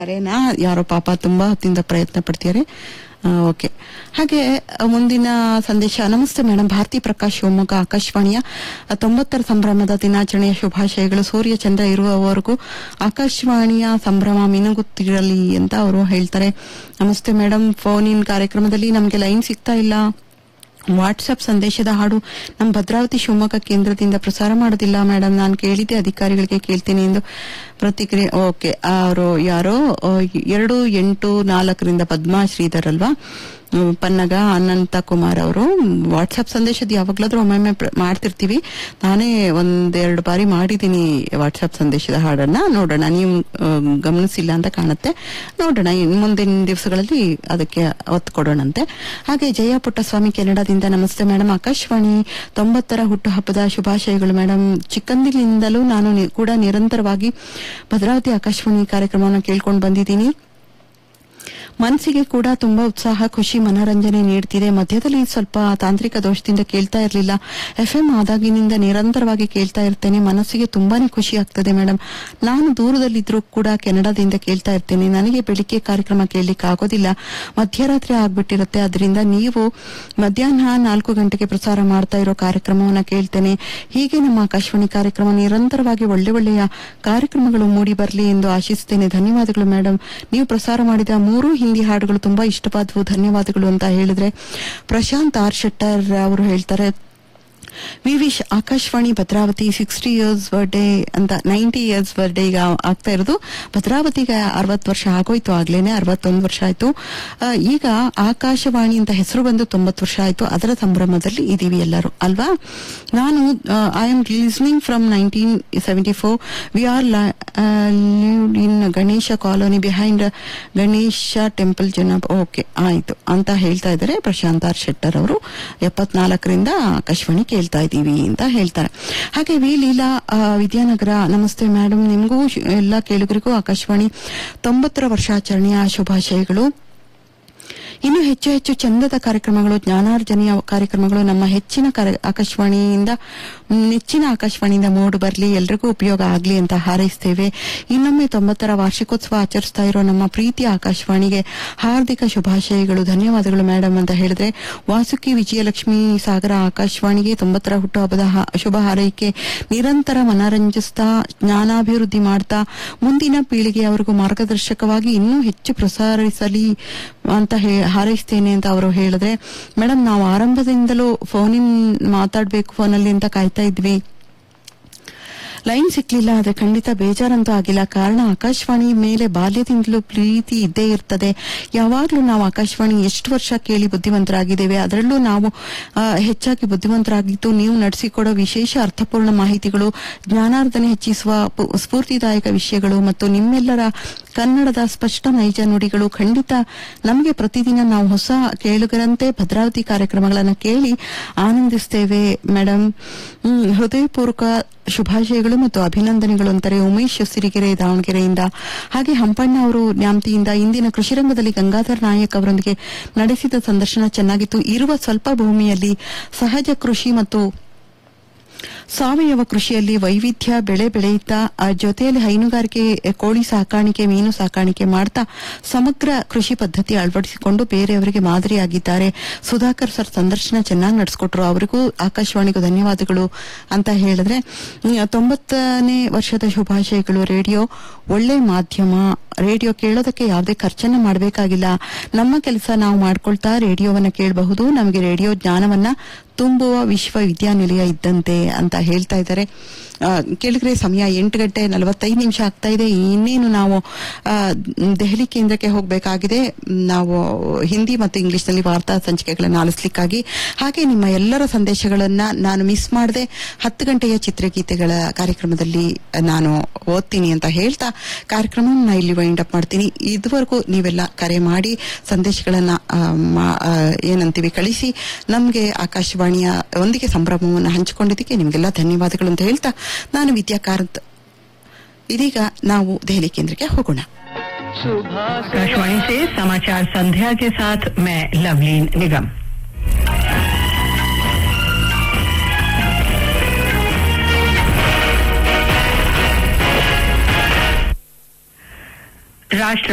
ಕರೆನಾ ಯಾರೋ ಪಾಪ ತುಂಬಾ ಹೊತ್ತಿಂದ ಪ್ರಯತ್ನ ಪಡ್ತಿದ್ದಾರೆ ಓಕೆ ಹಾಗೆ ಆ, ಮುಂದಿನ ಸಂದೇಶ ನಮಸ್ತೆ ಮೇಡಮ್ ಭಾರತಿ ಪ್ರಕಾಶ್ ಶಿವಮೊಗ್ಗ ಆಕಾಶವಾಣಿಯ ಆ, ತೊಂಬತ್ತರ ಸಂಭ್ರಮದ ದಿನಾಚರಣೆಯ ಶುಭಾಶಯಗಳು ಸೂರ್ಯ ಚಂದ್ರ ಇರುವವರೆಗೂ ಆಕಾಶವಾಣಿಯ ಸಂಭ್ರಮ ಮಿನುಗುತ್ತಿರಲಿ ಅಂತ ಅವರು ಹೇಳ್ತಾರೆ ನಮಸ್ತೆ ಮೇಡಮ್ ಫೋನ್ ಇನ್ ಕಾರ್ಯಕ್ರಮದಲ್ಲಿ ನಮಗೆ ಲೈನ್ ಸಿಗ್ತಾ ಇಲ್ಲ ವಾಟ್ಸಪ್ ಸಂದೇಶದ ಹಾಡು ನಮ್ಮ ಭದ್ರಾವತಿ ಶಿವಮೊಗ್ಗ ಕೇಂದ್ರದಿಂದ ಪ್ರಸಾರ ಮಾಡೋದಿಲ್ಲ ಮೇಡಮ್ ನಾನು ಕೇಳಿದ್ದೆ ಅಧಿಕಾರಿಗಳಿಗೆ ಕೇಳ್ತೀನಿ ಎಂದು ಪ್ರತಿಕ್ರಿಯೆ ಓಕೆ ಅವರು ಯಾರೋ ಆ, ಎರಡು ಎಂಟು ನಾಲ್ಕರಿಂದ ಪದ್ಮಾ ಶ್ರೀಧರ್ ಅಲ್ವಾ ಹ್ಮ್, ಪನ್ನಗ ಅನಂತ ಕುಮಾರ್ ಅವರು ವಾಟ್ಸಪ್ ಸಂದೇಶದ ಯಾವಾಗ್ಲಾದ್ರೂ ಒಮ್ಮೊಮ್ಮೆ ಪ್ರ- ಮಾಡ್ತಿರ್ತೀವಿ ನಾನೇ ಒಂದೆರಡು ಬಾರಿ ಮಾಡಿದ್ದೀನಿ ವಾಟ್ಸಪ್ ಸಂದೇಶದ ಹಾಡನ್ನ ನೋಡೋಣ ನೀವು ಆ, ಗಮನಿಸಿಲ್ಲ ಅಂತ ಕಾಣುತ್ತೆ ನೋಡೋಣ ಇನ್ ಮುಂದಿನ ದಿವಸಗಳಲ್ಲಿ ಅದಕ್ಕೆ ಒತ್ತು ಕೊಡೋಣಂತೆ ಹಾಗೆ ಜಯ ಪುಟ್ಟಸ್ವಾಮಿ ಕೆನಡಾದಿಂದ ನಮಸ್ತೆ ಮೇಡಮ್ ಆಕಾಶವಾಣಿ ತೊಂಬತ್ತರ ಹುಟ್ಟುಹಬ್ಬದ ಶುಭಾಶಯಗಳು ಮೇಡಮ್ ಚಿಕ್ಕಂದಿನಿಂದಲೂ ನಾನು ನಿ- ಕೂಡ ನಿರಂತರವಾಗಿ ಭದ್ರಾವತಿ ಆಕಾಶವಾಣಿ ಕಾರ್ಯಕ್ರಮವನ್ನು ಕೇಳ್ಕೊಂಡು ಬಂದಿದ್ದೀನಿ ಮನಸ್ಸಿಗೆ ಕೂಡ ತುಂಬಾ ಉತ್ಸಾಹ ಖುಷಿ ಮನರಂಜನೆ ನೀಡ್ತಿದೆ ಮಧ್ಯದಲ್ಲಿ ಸ್ವಲ್ಪ ತಾಂತ್ರಿಕ ದೋಷದಿಂದ ಕೇಳ್ತಾ ಇರಲಿಲ್ಲ ಎಫ್ ಎಂ ಆದಾಗಿನಿಂದ ನಿರಂತರವಾಗಿ ಕೇಳ್ತಾ ಇರ್ತೇನೆ ಮನಸ್ಸಿಗೆ ತುಂಬಾನೇ ಖುಷಿ ಆಗ್ತದೆ ಮೇಡಮ್ ನಾನು ದೂರದಲ್ಲಿದ್ರೂ ಕೂಡ ಕೆನಡಾದಿಂದ ಕೇಳ್ತಾ ಇರ್ತೇನೆ ನನಗೆ ಬೆಳಿಗ್ಗೆ ಕಾರ್ಯಕ್ರಮ ಕೇಳಲಿಕ್ಕೆ ಆಗೋದಿಲ್ಲ ಮಧ್ಯರಾತ್ರಿ ಆಗ್ಬಿಟ್ಟಿರುತ್ತೆ ಅದರಿಂದ ನೀವು ಮಧ್ಯಾಹ್ನ ನಾಲ್ಕು ಗಂಟೆಗೆ ಪ್ರಸಾರ ಮಾಡ್ತಾ ಇರೋ ಕಾರ್ಯಕ್ರಮವನ್ನ ಕೇಳ್ತೇನೆ ಹೀಗೆ ನಮ್ಮ ಆಕಾಶವಾಣಿ ಕಾರ್ಯಕ್ರಮ ನಿರಂತರವಾಗಿ ಒಳ್ಳೆ ಒಳ್ಳೆಯ ಕಾರ್ಯಕ್ರಮಗಳು ಮೂಡಿ ಬರಲಿ ಎಂದು ಆಶಿಸ್ತೇನೆ ಧನ್ಯವಾದಗಳು ಮೇಡಮ್ ನೀವು ಪ್ರಸಾರ ಮಾಡಿದ ಮೂರು ಹಿಂದಿ ಹಾಡುಗಳು ತುಂಬಾ ಇಷ್ಟವಾದವು ಧನ್ಯವಾದಗಳು ಅಂತ ಹೇಳಿದ್ರೆ ಪ್ರಶಾಂತ್ ಆರ್ ಶೆಟ್ಟರ್ ಅವರು ಹೇಳ್ತಾರೆ we wish Akashvani Bhadravati sixty years birthday ಅಂತ ನೈಂಟಿ ಇಯರ್ಸ್ ಬರ್ಡೇ ಈಗ ಆಗ್ತಾ ಇರೋದು ಭದ್ರಾವತಿಗೆ ಅರವತ್ತು ವರ್ಷ ಆಗೋಯ್ತು ಆಗ್ಲೇನೆ ಅರವತ್ತೊಂದು ವರ್ಷ ಆಯ್ತು ಆ, ಈಗ ಆಕಾಶವಾಣಿ ಅಂತ ಹೆಸರು ಬಂದು ತೊಂಬತ್ತು ವರ್ಷ ಆಯ್ತು ಅದರ ಸಂಭ್ರಮದಲ್ಲಿ ಇದೀವಿ ಎಲ್ಲರೂ ಅಲ್ವಾ ನಾನು I am listening from nineteen seventy four we are in Ganesha colony behind Ganesha temple ಜನ ಓಕೆ ಆಯ್ತು ಅಂತ ಹೇಳ್ತಾ ಇದ್ದಾರೆ ಪ್ರಶಾಂತ್ ಆರ್ ಶೆಟ್ಟರ್ ಅವರು ಎಪ್ಪತ್ನಾಲ್ಕರಿಂದ ಆಕಾಶವಾಣಿ ಕೇಳ್ತಾ ಇದ್ದೀವಿ ಅಂತ ಹೇಳ್ತಾರೆ ಹಾಗೆ ವಿ ಲೀಲಾ ಆ, ವಿದ್ಯಾನಗರ ನಮಸ್ತೆ ಮೇಡಮ್ ನಿಮಗೂ ಶು- ಎಲ್ಲ ಕೇಳುಗರಿಗೂ ಆಕಾಶವಾಣಿ ತೊಂಬತ್ತರ ವರ್ಷಾಚರಣೆಯ ಶುಭಾಶಯಗಳು ಇನ್ನು ಹೆಚ್ಚು ಹೆಚ್ಚು ಚಂದದ ಕಾರ್ಯಕ್ರಮಗಳು ಜ್ಞಾನಾರ್ಜನೆಯ ಕಾರ್ಯಕ್ರಮಗಳು ನಮ್ಮ ಹೆಚ್ಚಿನ ಕಾರ್ಯ- ಆಕಾಶವಾಣಿಯಿಂದ ಮ್, ನೆಚ್ಚಿನ ಆಕಾಶವಾಣಿಯಿಂದ ಮೂಡಿ ಬರಲಿ ಎಲ್ರಿಗೂ ಉಪಯೋಗ ಆಗಲಿ ಅಂತ ಹಾರೈಸ್ತೇವೆ ಇನ್ನೊಮ್ಮೆ ತೊಂಬತ್ತರ ವಾರ್ಷಿಕೋತ್ಸವ ಆಚರಿಸ್ತಾ ಇರೋ ನಮ್ಮ ಪ್ರೀತಿಯ ಆಕಾಶವಾಣಿಗೆ ಹಾರ್ದಿಕ ಶುಭಾಶಯಗಳು ಧನ್ಯವಾದಗಳು ಮೇಡಮ್ ಅಂತ ಹೇಳಿದ್ರೆ ವಾಸುಕಿ ವಿಜಯಲಕ್ಷ್ಮಿ ಸಾಗರ ಆಕಾಶವಾಣಿಗೆ ತೊಂಬತ್ತರ ಹುಟ್ಟುಹಬ್ಬದ ಹಾ- ಶುಭ ಹಾರೈಕೆ ನಿರಂತರ ಮನರಂಜಿಸ್ತಾ ಜ್ಞಾನಾಭಿವೃದ್ಧಿ ಮಾಡ್ತಾ ಮುಂದಿನ ಪೀಳಿಗೆಯವರೆಗೂ ಮಾರ್ಗದರ್ಶಕವಾಗಿ ಇನ್ನೂ ಹೆಚ್ಚು ಪ್ರಸಾರಿಸಲಿ ಅಂತ ಹೇ- ಹಾರೈಸ್ತೇನೆ ಅಂತ ಅವರು ಹೇಳಿದ್ರೆ ಮೇಡಮ್ ನಾವು ಆರಂಭದಿಂದಲೂ ಫೋನಿನ್ ಮಾತಾಡ್ಬೇಕು ಫೋನಲ್ಲಿ ಅಂತ ಕಾಯ್ತಾ ಇದ್ವಿ ಲೈನ್ ಸಿಕ್ಲಿಲ್ಲ ಆದ್ರೆ ಖಂಡಿತ ಬೇಜಾರಂತೂ ಆಗಿಲ್ಲ ಕಾರಣ ಆಕಾಶವಾಣಿ ಮೇಲೆ ಬಾಲ್ಯದಿಂದಲೂ ಪ್ರೀತಿ ಇದ್ದೇ ಇರ್ತದೆ ಯಾವಾಗ್ಲೂ ನಾವು ಆಕಾಶವಾಣಿ ಎಷ್ಟು ವರ್ಷ ಕೇಳಿ ಬುದ್ಧಿವಂತರಾಗಿದ್ದೇವೆ ಅದರಲ್ಲೂ ನಾವು ಆ, ಹೆಚ್ಚಾಗಿ ಬುದ್ಧಿವಂತರಾಗಿದ್ದು ನೀವು ನಡೆಸಿಕೊಡೋ ವಿಶೇಷ ಅರ್ಥಪೂರ್ಣ ಮಾಹಿತಿಗಳು ಜ್ಞಾನಾರ್ಧನೆ ಹೆಚ್ಚಿಸುವ ಪು- ಸ್ಫೂರ್ತಿದಾಯಕ ವಿಷಯಗಳು ಮತ್ತು ನಿಮ್ಮೆಲ್ಲರ ಕನ್ನಡದ ಸ್ಪಷ್ಟ ನೈಜ ನುಡಿಗಳು ಖಂಡಿತ ನಮಗೆ ಪ್ರತಿದಿನ ನಾವು ಹೊಸ ಕೇಳುಗರಂತೆ ಭದ್ರಾವತಿ ಕಾರ್ಯಕ್ರಮಗಳನ್ನು ಕೇಳಿ ಆನಂದಿಸ್ತೇವೆ ಮೇಡಮ್ ಹ್ಮ್, ಹೃದಯಪೂರ್ವಕ ಶುಭಾಶಯಗಳು ಮತ್ತು ಅಭಿನಂದನೆಗಳು ಅಂತಾರೆ ಉಮೇಶ್ ಸಿರಿಗೆರೆ ದಾವಣಗೆರೆಯಿಂದ ಹಾಗೆ ಹಂಪಣ್ಣ ಅವರು ನ್ಯಾಮತಿಯಿಂದ ಇಂದಿನ ಕೃಷಿ ರಂಗದಲ್ಲಿ ಗಂಗಾಧರ್ ನಾಯಕ್ ಅವರೊಂದಿಗೆ ನಡೆಸಿದ ಸಂದರ್ಶನ ಚೆನ್ನಾಗಿತ್ತು ಇರುವ ಸ್ವಲ್ಪ ಭೂಮಿಯಲ್ಲಿ ಸಹಜ ಕೃಷಿ ಮತ್ತು ಸಾವಯವ ಕೃಷಿಯಲ್ಲಿ ವೈವಿಧ್ಯ ಬೆಳೆ ಬೆಳೆಯುತ್ತಾ ಆ ಜೊತೆಯಲ್ಲಿ ಹೈನುಗಾರಿಕೆ ಕೋಳಿ ಸಾಕಾಣಿಕೆ ಮೀನು ಸಾಕಾಣಿಕೆ ಮಾಡ್ತಾ ಸಮಗ್ರ ಕೃಷಿ ಪದ್ಧತಿ ಅಳವಡಿಸಿಕೊಂಡು ಬೇರೆಯವರಿಗೆ ಮಾದರಿಯಾಗಿದ್ದಾರೆ ಸುಧಾಕರ್ ಸರ್ ಸಂದರ್ಶನ ಚೆನ್ನಾಗಿ ನಡೆಸ್ಕೊಟ್ರು ಅವರಿಗೂ ಆಕಾಶವಾಣಿಗೂ ಧನ್ಯವಾದಗಳು ಅಂತ ಹೇಳಿದ್ರೆ ಹ್ಮ್, ತೊಂಬತ್ತನೇ ವರ್ಷದ ಶುಭಾಶಯಗಳು ರೇಡಿಯೋ ಒಳ್ಳೆ ಮಾಧ್ಯಮ ರೇಡಿಯೋ ಕೇಳೋದಕ್ಕೆ ಯಾವುದೇ ಖರ್ಚನ್ನ ಮಾಡಬೇಕಾಗಿಲ್ಲ ನಮ್ಮ ಕೆಲಸ ನಾವು ಮಾಡ್ಕೊಳ್ತಾ ರೇಡಿಯೋವನ್ನ ಕೇಳಬಹುದು ನಮಗೆ ರೇಡಿಯೋ ಜ್ಞಾನವನ್ನ ತುಂಬುವ ವಿಶ್ವವಿದ್ಯಾನಿಲಯ ಇದ್ದಂತೆ ಅಂತ ಹೇಳ್ತಾ ಇದ್ದಾರೆ ಆ, ಕೇಳಿದ್ರೆ ಸಮಯ ಎಂಟು ಗಂಟೆ ನಲವತ್ತೈದು ನಿಮಿಷ ಆಗ್ತಾ ಇದೆ ಇನ್ನೇನು ನಾವು ಆ, ದೆಹಲಿ ಕೇಂದ್ರಕ್ಕೆ ಹೋಗಬೇಕಾಗಿದೆ ನಾವು ಹಿಂದಿ ಮತ್ತು ಇಂಗ್ಲಿಷ್ನಲ್ಲಿ ವಾರ್ತಾ ಸಂಚಿಕೆಗಳನ್ನು ಆಲಿಸ್ಲಿಕ್ಕಾಗಿ ಹಾಗೆ ನಿಮ್ಮ ಎಲ್ಲರ ಸಂದೇಶಗಳನ್ನ ನಾನು ಮಿಸ್ ಮಾಡದೆ ಹತ್ತು ಗಂಟೆಯ ಚಿತ್ರಗೀತೆಗಳ ಕಾರ್ಯಕ್ರಮದಲ್ಲಿ ನಾನು ಓದ್ತೀನಿ ಅಂತ ಹೇಳ್ತಾ ಕಾರ್ಯಕ್ರಮವನ್ನು ಇಲ್ಲಿ ವೈಂಡ್ ಅಪ್ ಮಾಡ್ತೀನಿ ಇದುವರೆಗೂ ನೀವೆಲ್ಲ ಕರೆ ಮಾಡಿ ಸಂದೇಶಗಳನ್ನ ಆ, ಮಾ- ಆ, ಏನಂತೀವಿ ಕಳಿಸಿ ನಮಗೆ ಆಕಾಶವಾಣಿಯ ಒಂದಿಗೆ ಸಂಭ್ರಮವನ್ನು ಹಂಚಿಕೊಂಡಿದ್ದಕ್ಕೆ ನಿಮಗೆಲ್ಲ ಧನ್ಯವಾದಗಳು ಅಂತ ಹೇಳ್ತಾ ನಾನು ವಿದ್ಯಾಕಾರಂತ್ ಇದೀಗ ನಾವು ದೆಹಲಿ ಕೇಂದ್ರಕ್ಕೆ ಹೋಗೋಣ आकाशवाणी से समाचार संध्या के साथ मैं लवलीन निगम राष्ट्र